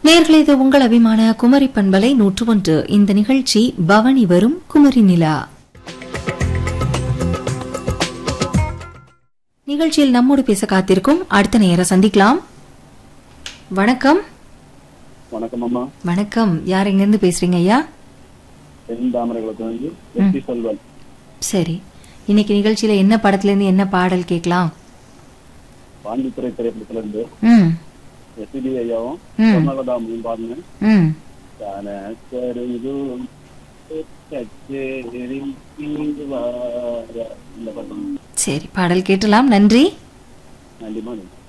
நேர்களே இது உங்கள் அபிமான குமரி பண்பலை நூற்று ஒன்று இந்த நிகழ்ச்சி பவனி வரும் குமரி நிலா நிகழ்ச்சியில் நம்மோடு பேச காத்திருக்கும் அடுத்த நேர சந்திக்கலாம் வணக்கம் வணக்கம் அம்மா வணக்கம் யார் எங்கிருந்து பேசுறீங்க ஐயா தென் தாமரைகுளத்துல இருந்து எஸ்பி செல்வன் சரி இன்னைக்கு நிகழ்ச்சியில என்ன படத்துல இருந்து என்ன பாடல் கேட்கலாம் பாண்டித்துறை திரைப்படத்துல இருந்து ம் எஸ்பிடி ஐயாவும் ம். சொர்ணலதாமும் பாருங்க ம் கனக்கருதும் கச்சேரி வார. இந்த படம் சரி பாடல் கேட்டலாம் நன்றி நன்றிமா நன்றி